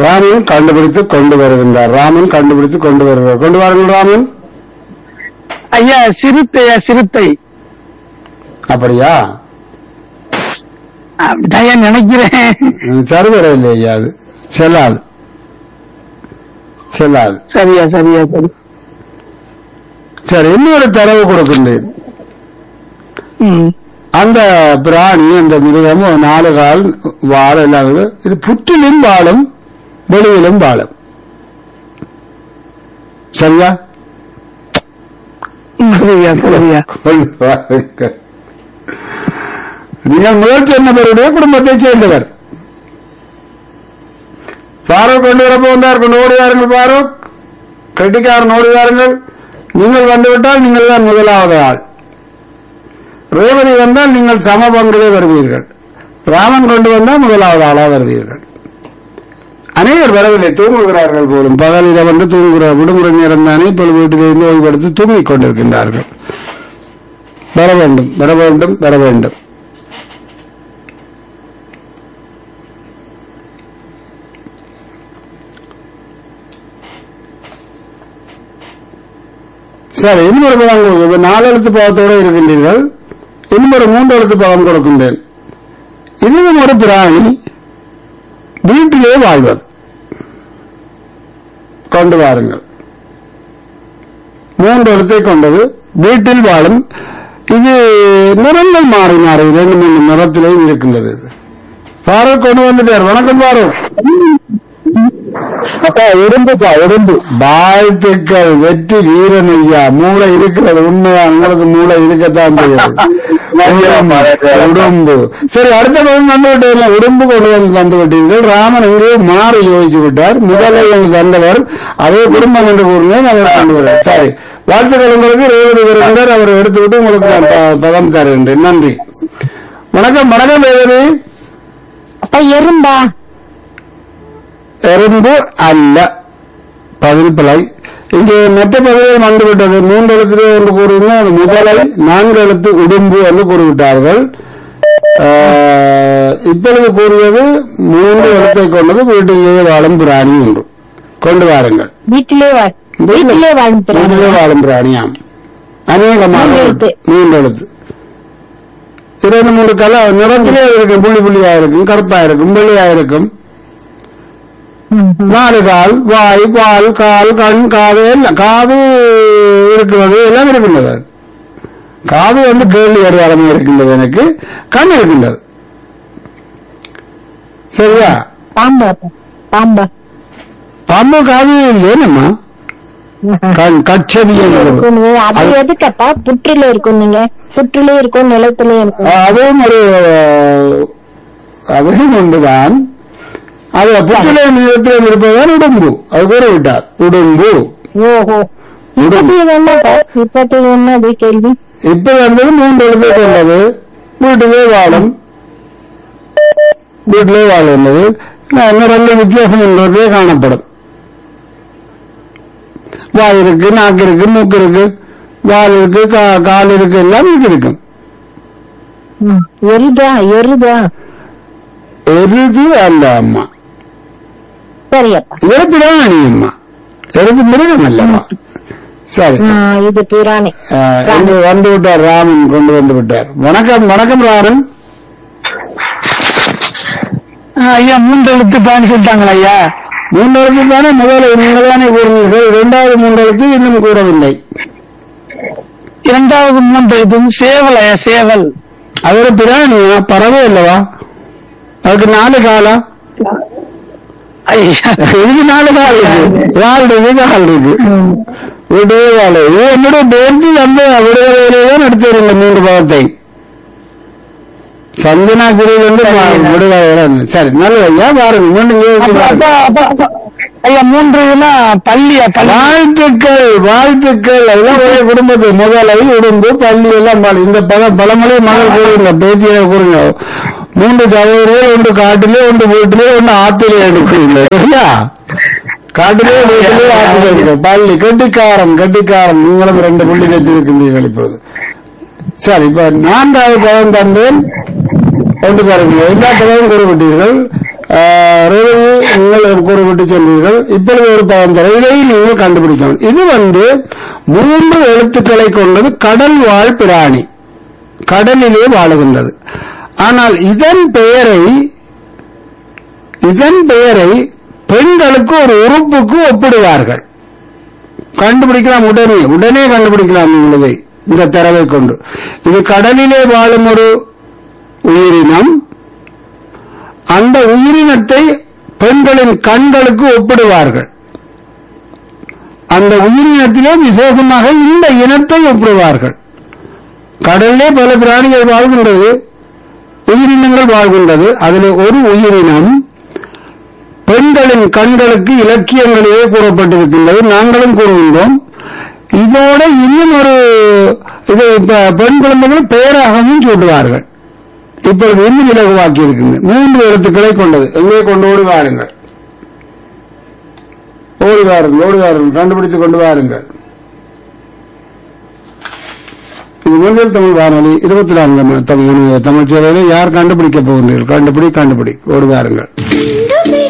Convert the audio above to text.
ராமன் கண்டுபிடித்து கொண்டு வருகின்றார் ராமன் கண்டுபிடித்து கொண்டு வருகிறார் கொண்டு வாருங்கள் ராமன் ஐயா சிறுத்தை ஐயா சிறுத்தை அப்படியா அப்படிதான் ஐயா நினைக்கிறேன் தருவர இல்லையா அது செல்லாது செல்லாது சரியா சரியா சரி சரி இன்னொரு தரவு கொடுக்கின்றேன் ம். அந்த பிராணி அந்த மிருகம் ஒரு நாலு கால் வாழ எல்லாம் இருக்கு. இது புற்றிலும் வாழும் வெளியிலும் வாழும் சரியா சரியா சரியா கொண்டு வாருங்கள். நீங்கள் முதல் சொன்னவருடைய குடும்பத்தை சேர்ந்தவர் ஃபாரூக் கொண்டு வரப்போ வந்தார் கொண்டு ஓடி வாருங்கள் ஃபாரூக் கட்டிக்காரன் ஓடி வாருங்கள் நீங்கள் வந்துவிட்டால் நீங்கள் தான் முதலாவது ஆள் ரேவதி வந்தால் நீங்கள் சம பங்கிலே வருவீர்கள் ராமன் கொண்டு வந்தால் முதலாவது ஆளா வருவீர்கள் அனைவர் வரவில்லை தூங்குகிறார்கள் போலும் பகலில் வந்து தூங்குகிறார் விடுமுறை நேரம் தானே இப்பொழுது வீட்டிலிருந்து ஓய்வெடுத்து தூங்கிக் கொண்டிருக்கின்றார்கள் வர வேண்டும் வர வேண்டும் வர வேண்டும் சரி இன்னொரு பதம் கொடுக்க நாலு எழுத்து பதத்தோடு இருக்கின்றீர்கள் இன்னொரு மூன்று எழுத்து பதம் கொடுக்கின்றேன் இதுவும் ஒரு பிராணி வீட்டிலே வாழ்வது கொண்டு வாருங்கள் மூன்று எழுத்தை கொண்டது வீட்டில் வாழும் இது நிறங்கள் மாறி மாறி இரண்டு மூணு நிறத்திலேயும் இருக்கின்றது இது. ஃபாரூக் கொண்டு வந்துட்டார் வணக்கம் ஃபாரூக் எறும்புப்பா எறும்பு வாழ்த்துக்கள் வெற்றி வீரன் ஐயா மூளை இருக்கிறது உண்மையா உங்களுக்கு மூளை இருக்கத்தான் செய்யும் உடம்பு சரி அடுத்த பதம் தந்து விட்டீர்கள் உடம்பு கொண்டு வந்து தந்து விட்டீர்கள் ராமன் எங்கேயோ மாறி யோசிச்சு விட்டார் முதலை என்று தந்தவர் அதே குடும்பம் என்று கூறினேன் அவர் கொண்டு வர சரி வாழ்த்துக்கள் உங்களுக்கு ரேவதி வருகின்றார் அவர் எடுத்துவிட்டு உங்களுக்கு நான் ப- பதம் தருகின்றேன் நன்றி வணக்கம் வணக்கம் ரேவதி அப்ப எறும்பா எறும்பு அல்ல பதில் பிழை இங்கே மற்ற பகுதியில் வந்துவிட்டது மூன்று எழுத்திலே என்று கூறியிருந்தால் அது முதலை நான்கு எழுத்து உடும்பு என்று கூறிவிட்டார்கள் ஆஹ், இப்பொழுது கூறியது மூன்று எழுத்தை கொண்டது வீட்டிலேயே வாழும் பிராணி ஒன்று கொண்டு வாருங்கள் வீட்டிலே வாழ் வீட்டிலே வாழும் பிராணி. வீட்டிலே வாழும் பிராணியாம் அநேகமாக மூன்று எழுத்து. மூன்று எழுத்து இரண்டு மூன்று கல நிறத்திலே இருக்கும் புள்ளி புள்ளியா இருக்கும் கருப்பா இருக்கும் வெள்ளையா இருக்கும் ம், ம். நாலு கால் வாய் பால் கால் கண் காது எல்லாம் காது இருக்கிறது எல்லாம் இருக்கின்றது காது வந்து கேள்வி அடையாளமாக இருக்கின்றது எனக்கு கண் இருக்கின்றது சரியா பாம்பா அப்ப. பாம்பா பாம்பு காது இல்லையேனம்மா கண் கட்சவி இருக்கும். அது எதுக்கப்பா புற்றில இருக்கும் நீங்க புற்றிலே இருக்கும் நிலத்திலே இருக்கும் அதுவும் ஒரு அதுவும் ஒன்றுதான் அது புற்றிலே நிலத்தில் இருப்பதுதான் உடம்பு அது கூற விட்டார் உடம்பு ஓஹோ இப்பத்தி என்னப்பா இப்பத்தி என்னது கேள்வி இப்ப வந்தது மூன்று எழுத்தை கொண்டது வீட்டிலே வாழும் வீட்டிலே வாழ்கின்றது நிறைய வித்தியாசம் என்றதே காணப்படும் வாய் இருக்கு நாக்கு இருக்கு மூக்கு இருக்கு வால் இருக்கு கா- கால் இருக்கு எல்லாம் இருக்கு இருக்கும் ம். எருதா எருதா எருது அல்ல அம்மா சரியப்பா எருப்பிடாம அம்மா எருது மிருகம் அல்லம்மா சரி ஆ, இது பிராணி ஆஹ், இங்கு வந்து விட்டார் ராமன் கொண்டு வந்து விட்டார் வணக்கம் வணக்கம் ராமன் ஐயா மூன்று எழுத்து பான்னு சொல்லிட்டாங்களா ஐயா மூன்றெழுத்து தானே முதல்ல நீங்கள் தானே கூறினீர்கள் இரண்டாவது மூன்றெழுத்து இன்னும் கூறவில்லை இரண்டாவது மூன்று எழுத்து சேவல் ஐயா சேவல் அது ஒரு பிராணியா பறவை அல்லவா அதுக்கு நாலு காலா ஐயா இதுக்கு நாலு கால் இருக்கு வால் இருக்கு கால் இருக்கு விடுவே வாழை இது என்னுடைய பேர்த்து அந்த விடுதலையிலே தான் எடுத்துருங்க மூன்று பாவத்தை சஞ்சனா சிறையில் வந்து விடுதலை சரி நல்லது ஐயா பாருங்க மீண்டும் யோசிச்சு அப்ப- பாருங்க. அப்ப- அப்ப- அப்ப- ஐயா மூன்றுனா பள்ளியா பள்ளி வாழ்த்துக்கள் வாழ்த்துக்கள் எல்லாம் ஒரே குடும்பத்து முதலை உடம்பு பள்ளி எல்லாம் பாரு. இந்த பல பழமொழி மகள் கூறுங்க பேச்சியை கூறுங்க மூன்று சகோதரர்கள் ஒன்று காட்டிலே ஒன்று வீட்டிலே ஒன்று ஆத்திலே எடுக்கிறீங்க சரியா காட்டிலே வீட்டிலே ஆத்திலே எடுக்க பள்ளி கட்டிக்காரன் கட்டிக்காரன் நீங்களும் ரெண்டு புள்ளி வச்சிருக்கின்றீர்கள் இப்பொழுது சரி இப்ப நான்காவது பதம் தந்தேன் ஒன்று தருவீங்க எல்லா பதவும் கூறிவிட்டீர்கள் ஆஹ், ரவி நீங்கள் கூறிவிட்டு சென்றீர்கள் இப்பொழுது ஒரு பதம் தர இதை நீங்கள் கண்டுபிடிக்கணும் இது வந்து மூன்று எழுத்துக்களை கொண்டது கடல் வாழ் பிராணி கடலிலே வாழுகின்றது ஆனால் இதன் பெயரை இதன் பெயரை பெண்களுக்கு ஒரு உறுப்புக்கு ஒப்பிடுவார்கள் கண்டுபிடிக்கலாம் உடனே உடனே கண்டுபிடிக்கலாம் நீங்கள் இதை இந்த தரவை கொண்டு இது கடலிலே வாழும் ஒரு உயிரினம் அந்த உயிரினத்தை பெண்களின் கண்களுக்கு ஒப்பிடுவார்கள் அந்த உயிரினத்திலே விசேஷமாக இந்த இனத்தை ஒப்பிடுவார்கள் கடலிலே பல பிராணிகள் வாழ்கின்றது உயிரினங்கள் வாழ்கின்றது அதில் ஒரு உயிரினம் பெண்களின் கண்களுக்கு இலக்கியங்களிலே கூறப்பட்டிருக்கின்றது நாங்களும் கூறுகின்றோம் இதோட இன்னும் ஒரு இது இப்ப பெண் குழந்தைகள் பெயராகவும் சூட்டுவார்கள் இப்பொழுது இன்னும் இலகுவாக்கி இருக்கின்றன மூன்று எழுத்துக்களை கொண்டது எங்கே கொண்டு ஓடி வாருங்கள் ஓடி வாருங்கள் ஓடி வாருங்கள் கண்டுபிடித்துக் கொண்டு வாருங்கள் இது முதல் தமிழ் வானொலி இருபத்தி நான்கு தமிழ் தமிழ் சேவையில் யார் கண்டுபிடிக்க போகின்றீர்கள் கண்டுபிடி கண்டுபிடி ஓடி வாருங்கள் கண்டுபிடி